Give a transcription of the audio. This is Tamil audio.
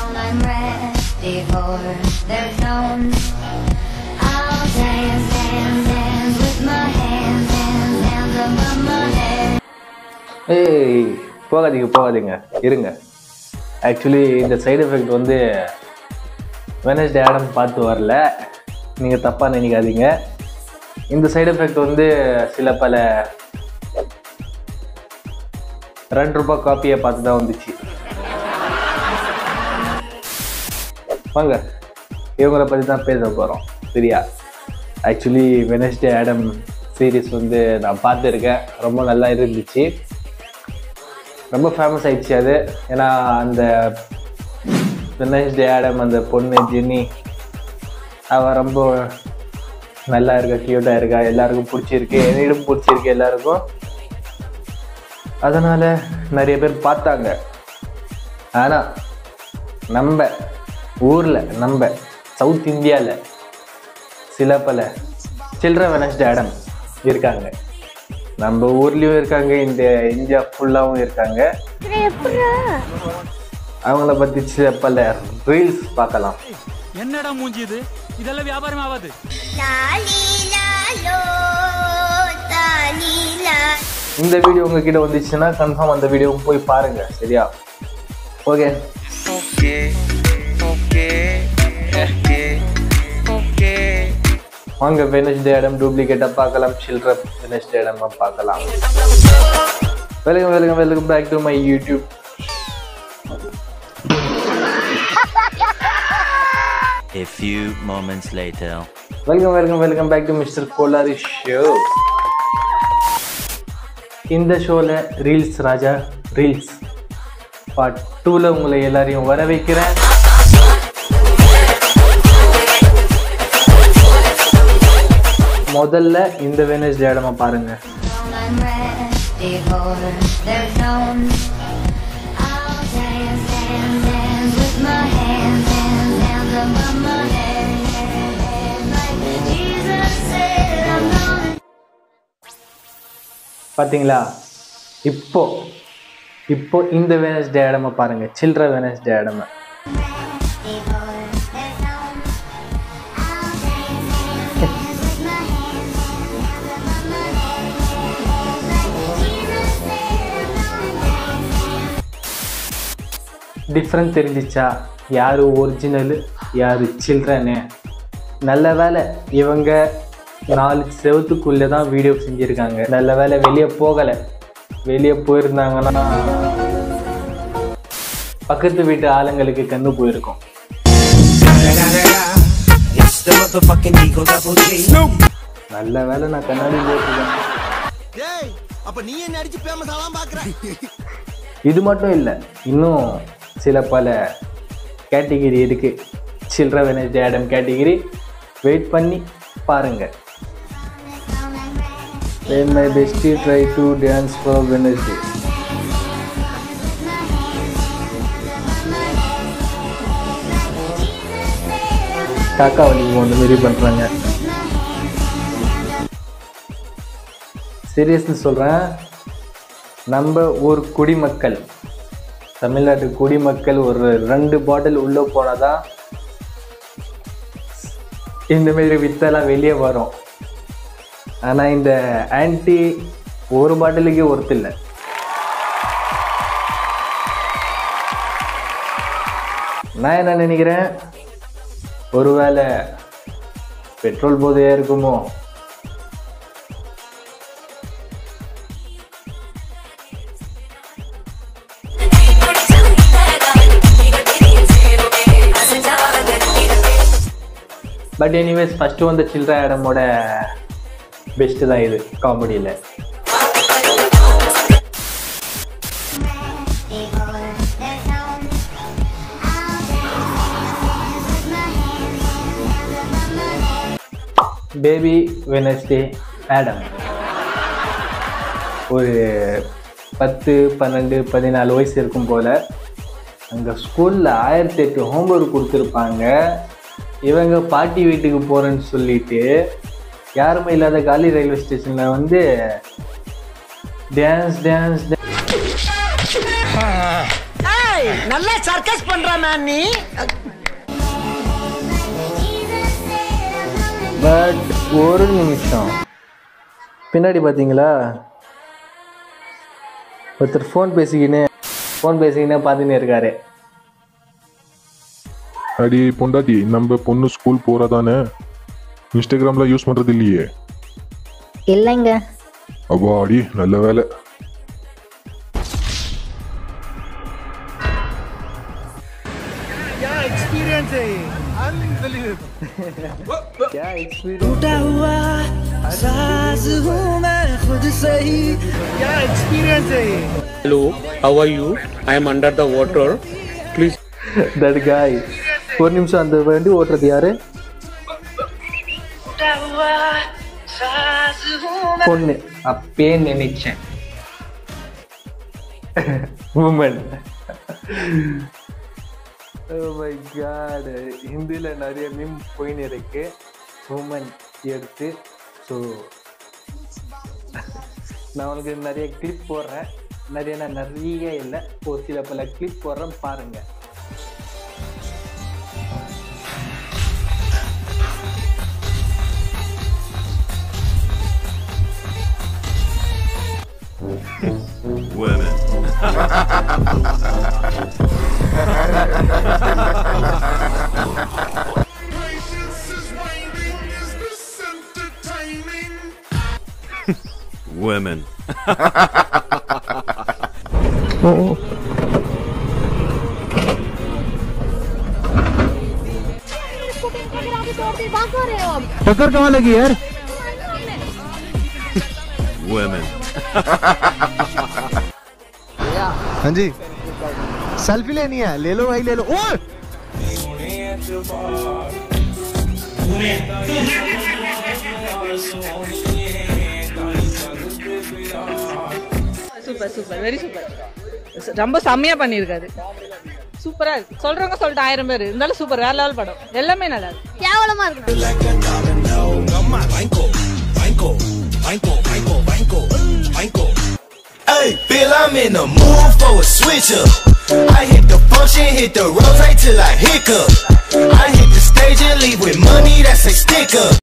I'm ready for their tones. I'll dance, dance, dance with my hands, hands, hands above my head. ஏய் போகாதீங்க போகாதீங்க இருங்க ஆக்சுவலி இந்த சைடு எஃபெக்ட் வந்து வெனஸ்டே ஆடம் பார்த்து வரல நீங்கள் தப்பாக நினைக்காதீங்க இந்த சைடு எஃபெக்ட் வந்து சில பல ரெண்டு ரூபாய் காப்பியை பார்த்து தான் வந்துச்சு வாங்க இவங்கள பற்றி தான் பேச போகிறோம் சரியா ஆக்சுவலி வெனஸ்டே ஆடம் சீரிஸ் வந்து நான் பார்த்துருக்கேன் ரொம்ப நல்லா இருந்துச்சு ரொம்ப ஃபேமஸ் ஆயிடுச்சு அது ஏன்னா அந்த வெனஸ்டே ஆடம் அந்த பொண்ணு ஜென்னி அவள் ரொம்ப நல்லா இருக்கா க்யூட்டாக இருக்கா எல்லாருக்கும் பிடிச்சிருக்கு என்னிடம் பிடிச்சிருக்கு எல்லாருக்கும் அதனால் நிறைய பேர் பார்த்தாங்க ஆனால் நம்ம ஊரில் நம்ம சவுத் இந்தியாவில் சில பல சில்ட்ர வெனஸ்டே ஆடம் இருக்காங்க நம்ம ஊர்லேயும் இருக்காங்க இந்த இந்தியா ஃபுல்லாகவும் இருக்காங்க அவங்கள பற்றி சில பல ரீல்ஸ் பார்க்கலாம் என்னடா மூஞ்சி இது இதெல்லாம் வியாபாரம் ஆகாது இந்த வீடியோ உங்ககிட்ட வந்துச்சுன்னா கன்ஃபார்ம் அந்த வீடியோவும் போய் பாருங்க சரியா okay Okay, okay, okay, okay. வாங்க வெனஸ்டே இடம் டூப்ளிகேட்டாக பார்க்கலாம் சில்ட்ர வெனஸ்டே இடமா பார்க்கலாம் welcome welcome welcome back to my YouTube A few moments later. Welcome welcome welcome back to mister Kolari show இந்த ஷோவில் ரீல்ஸ் ராஜா ரீல்ஸ் பார்ட் டூவில் உங்களை எல்லாரையும் வர வைக்கிறேன் முதல்ல இந்த வெனஸ்டே இடமா பாருங்க I'm ready for their tones. I'll dance, dance, dance with my hands, hands, hands above my head, head, head. Like Jesus said, I'm gonna பார்த்தீங்களா இப்போ இப்போ இந்த வெனஸ்டே இடமா பாருங்க சில்ட்ர வெனஸ்டே இடமா ready for their tones. I'll dance, dance, dance with my hands, hands above my head, head, head. Like Jesus said, I'm gonna dance. Different தெரிஞ்சிச்சா யார் ஒரிஜினலு யார் சில்ட்ரனு நல்ல வேலை இவங்க நாலு செவத்துக்குள்ளே தான் வீடியோ செஞ்சுருக்காங்க நல்ல வேலை வெளியே போகலை வெளியே போயிருந்தாங்கன்னா பக்கத்து வீட்டு ஆளுங்களுக்கு கண்ணு போயிருக்கும் It's the motherfucking Eagle Double G. நல்ல வேலை நான் கண்ணாடி போட்டுருக்கேன் டேய் அப்ப நீ என்ன அடிச்சு ஃபேமஸ் ஆலாம் பாக்குற இது மட்டும் இல்லை இன்னும் சில பல கேட்டகிரி இருக்கு children Wednesday Addams category wait பண்ணி பாருங்க When my bestie try to dance for Wednesday. காக்கா வலிங்க ஒன்று மாரி பண்ணுறாங்க சீரியஸ்லி சொல்கிறேன் நம்ம ஒரு குடிமக்கள் தமிழ்நாட்டு குடிமக்கள் ஒரு ரெண்டு பாட்டில் உள்ளே போனால் தான் இந்த மாதிரி வித்தெல்லாம் வெளியே வரும் ஆனால் இந்த ஆன்டி ஒரு பாட்டிலுக்கே ஒருத்தர் இல்லை நான் என்ன நினைக்கிறேன் ஒருவேளை பெட்ரோல் போதையாக இருக்குமோ பட் எனிவேஸ் ஃபஸ்ட்டு வந்த சில்ட்ர ஆடமோட பெஸ்ட்டு தான் இது காமெடியில் Ready for their tones. I'll dance, dance with my hands, hands above my head. Baby Wednesday Addams ஒரு பத்து பன்னெண்டு பதினாலு வயசு இருக்கும் போல் அங்கே ஸ்கூலில் ஆயிரத்தி எட்டு ஹோம்ஒர்க் கொடுத்துருப்பாங்க இவங்க பாட்டி வீட்டுக்கு போகிறேன்னு சொல்லிட்டு யாருமே இல்லாத காலி ரயில்வே ஸ்டேஷனில் வந்து டான்ஸ் டான்ஸ் நல்லா சார் சர்க்கஸ் பண்ற மேன் நீ Jesus said I'm coming but ஒரு நிமிஷம் பின்னாடி பார்த்தீங்களா ஒருத்தர் ஃபோன் பேசிக்கின்னு ஃபோன் பேசிக்கின்னு பார்த்துன்னு இருக்காரு அடி பொண்டாட்டி நம்ம பொண்ணு ஸ்கூல் போறதானே இன்ஸ்டாகிராம்ல யூஸ் பண்றது இல்லையே இல்லைங்க அடி நல்ல வேலை एक्सपीरियंस है टूटा हुआ सास हूँ मैं खुद से ही क्या एक्सपीरियंस है ये Hello, how are you? I am under the water. Please that guy ஒரு நிமிஷம் அந்த வண்டி ஓட்டுறது யாரு टूटा हुआ सास हूँ பொண்ணு அப்பயே நினைச்சேன் உமன் மை காட் ஹிந்தியில் நிறைய மீம் போயின்னு இருக்கு உமன் எடுத்து ஸோ நான் உங்களுக்கு நிறைய கிளிப் போடுறேன் நிறைய நான் நிறைய இல்லை ஒரு சில பல கிளிப் போடுறேன் பாருங்க Women. टक्कर कहाँ लगी यार Women. हाँ जी सेल्फी लेनी है ले लो भाई ले लो ओए சூப்பர் சூப்பர் வெரி சூப்பர் ரொம்ப செம்மையா பண்ணியிருக்காரு சூப்பரா இருக்கு சொல்றவங்க சொல்லிட்டு ஆயிரம் பேர் இருந்தாலும் சூப்பர் வேற லெவல் படம் எல்லாமே நல்லா இருக்கு கேவலமா இருக்கு Hey, Bill, I'm in the mood for a switch up. I hit the function, hit the road right till I hiccup. I hit the stage and leave with money that's a sticker.